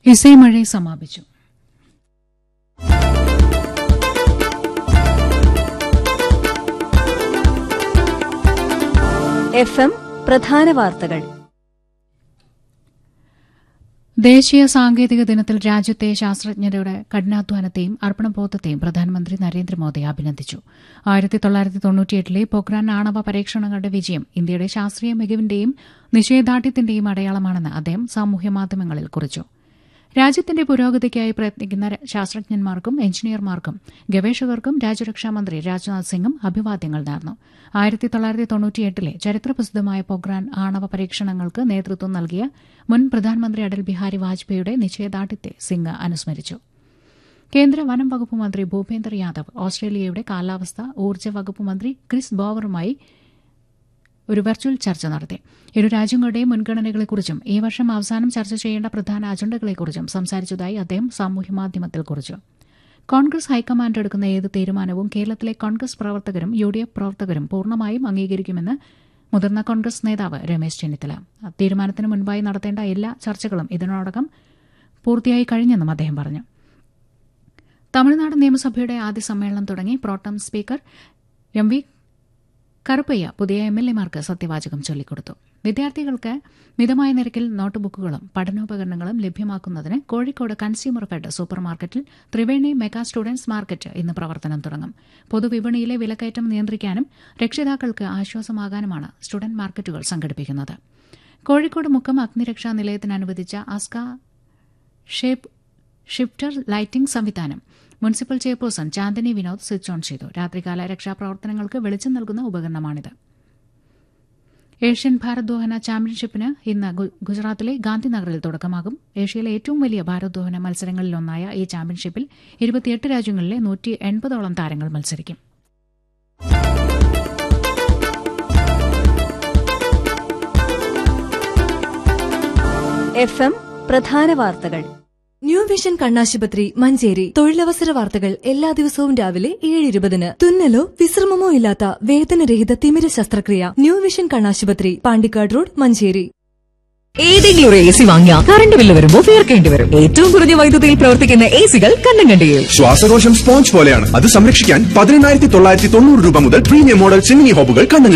ഇസൈമഴ സമാപിച്ചു F M പ്രധാന വാർത്തകൾ ദേശീയ സാങ്കേതിക ദിനത്തിൽ രാജ്യത്തെ ശാസ്ത്രജ്ഞരുടെ കഠിനാധ്വാനത്തെയും അർപ്പണബോധത്തെയും പ്രധാനമന്ത്രി നരേന്ദ്രമോദി അഭിനന്ദിച്ചു ആയിരത്തി തൊള്ളായിരത്തി തൊണ്ണൂറ്റിയെട്ടിലെ പൊക്രാൻ ആണവ പരീക്ഷണങ്ങളുടെ വിജയം ഇന്ത്യയുടെ ശാസ്ത്രീയ മികവിന്റെയും നിശ്ചയദാർഢ്യത്തിന്റെയും അടയാളമാണെന്ന് അദ്ദേഹം സാമൂഹ്യമാധ്യമങ്ങളിൽ കുറിച്ചു രാജ്യത്തിന്റെ പുരോഗതിക്കായി പ്രയത്നിക്കുന്ന ശാസ്ത്രജ്ഞന്മാർക്കും എഞ്ചിനീയർമാർക്കും ഗവേഷകർക്കും രാജ്യരക്ഷാമന്ത്രി രാജ്നാഥ് സിംഗും അഭിവാദ്യങ്ങൾ നേർന്നു ആയിരത്തി തൊള്ളായിരത്തി തൊണ്ണൂറ്റിയെട്ടിലെ ചരിത്രപ്രസിദ്ധമായ പൊഗ്രാൻ ആണവ പരീക്ഷണങ്ങൾക്ക് നേതൃത്വം നൽകിയ മുൻ പ്രധാനമന്ത്രി അടൽ ബിഹാരി വാജ്പേയിയുടെ നിശ്ചയദാർഢ്യത്തെ സിംഗ് അനുസ്മരിച്ചു കേന്ദ്ര വനം വകുപ്പ് മന്ത്രി ഭൂപേന്ദർ യാദവ് ഓസ്ട്രേലിയയുടെ കാലാവസ്ഥ ഊർജ്ജ വകുപ്പ് മന്ത്രി ക്രിസ് ബോവറുമായി ഒരു വെർച്വൽ ചർച്ച നടത്തി ഇരു രാജ്യങ്ങളുടെയും മുൻഗണനകളെക്കുറിച്ചും ഈ വർഷം അവസാനം ചർച്ച ചെയ്യേണ്ട പ്രധാന അജണ്ടകളെക്കുറിച്ചും സംസാരിച്ചതായി അദ്ദേഹം സാമൂഹ്യമാധ്യമത്തിൽ കുറിച്ചു കോൺഗ്രസ് ഹൈക്കമാൻഡ് എടുക്കുന്ന ഏത് തീരുമാനവും കേരളത്തിലെ കോൺഗ്രസ് പ്രവർത്തകരും യു ഡി എഫ് പ്രവർത്തകരും പൂർണ്ണമായും അംഗീകരിക്കുമെന്ന് മുതിർന്ന കോൺഗ്രസ് നേതാവ് രമേശ് ചെന്നിത്തല തീരുമാനത്തിന് മുൻപായി നടത്തേണ്ട എല്ലാ ചർച്ചകളും ഇതിനോടകം പൂർത്തിയായി കഴിഞ്ഞെന്നും അദ്ദേഹം പറഞ്ഞു തമിഴ്നാട് നിയമസഭയുടെ ആദ്യ സമ്മേളനം തുടങ്ങി protem speaker M V Karuppayya പുതിയ എം എൽ എമാർക്ക് സത്യവാചകം ചൊല്ലിക്കൊടുത്തു വിദ്യാർത്ഥികൾക്ക് മിതമായ നിരക്കിൽ നോട്ട് ബുക്കുകളും പഠനോപകരണങ്ങളും ലഭ്യമാക്കുന്നതിന് കോഴിക്കോട് കൺസ്യൂമർ ഫെഡ് സൂപ്പർ മാർക്കറ്റിൽ ത്രിവേണി മെഗാ സ്റ്റുഡൻസ് മാർക്കറ്റ് ഇന്ന് പ്രവർത്തനം തുടങ്ങും പൊതുവിപണിയിലെ വിലക്കയറ്റം നിയന്ത്രിക്കാനും രക്ഷിതാക്കൾക്ക് ആശ്വാസമാകാനുമാണ് സ്റ്റുഡന്റ് മാർക്കറ്റുകൾ സംഘടിപ്പിക്കുന്നത് കോഴിക്കോട് മുക്കം അഗ്നിരക്ഷാ നിലയത്തിന് അനുവദിച്ച അസ്ക ഷേപ്പ് ഷിഫ്റ്റർ ലൈറ്റിംഗ് സംവിധാനം municipal chairperson Chandini Vinod switch on ചെയ്തു രാത്രികാല രക്ഷാപ്രവർത്തനങ്ങൾക്ക് വെളിച്ചം നൽകുന്ന ഉപകരണമാണിത് ഏഷ്യൻ ഭാരോദ്വഹന ചാമ്പ്യൻഷിപ്പിന് ഇന്ന് ഗുജറാത്തിലെ ഗാന്ധിനഗറിൽ തുടക്കമാകും ഏഷ്യയിലെ ഏറ്റവും വലിയ ഭാരോദ്വഹന മത്സരങ്ങളിലൊന്നായ ഈ ചാമ്പ്യൻഷിപ്പിൽ ഇരുപത്തിയെട്ട് രാജ്യങ്ങളിലെ നൂറ്റി എൺപതോളം താരങ്ങൾ മത്സരിക്കും എഫ് എം പ്രധാന വാർത്തകൾ ന്യൂ വിഷൻ കണ്ണാശുപത്രി മഞ്ചേരി തൊഴിലവസര വാർത്തകൾ എല്ലാ ദിവസവും രാവിലെ ഏഴ് ഇരുപതിന് തുന്നലോ വിശ്രമമോ ഇല്ലാത്ത വേദനരഹിത തിമിര ശസ്ത്രക്രിയ ന്യൂ വിഷൻ കണ്ണാശുപത്രി പാണ്ടിക്കാട് റോഡ് മഞ്ചേരി ഏതെങ്കിലും ഒരു എ സി വാങ്ങിയാൽ കറണ്ട് ബില്ല് വരുമ്പോൾ തീർക്കേണ്ടി വരും ഏറ്റവും കുറഞ്ഞ വൈദ്യുതിയിൽ പ്രവർത്തിക്കുന്ന എ സികൾ കണ്ണും കണ്ടിയിൽ ശ്വാസകോശം സ്പോഞ്ച് പോലെയാണ് അത് സംരക്ഷിക്കാൻ പതിനെണ്ണായിരത്തി തൊള്ളായിരത്തി തൊണ്ണൂറ് രൂപ മുതൽ പ്രീമിയം മോഡൽ ചിമ്മിനി ഹോബുകൾ കണ്ണു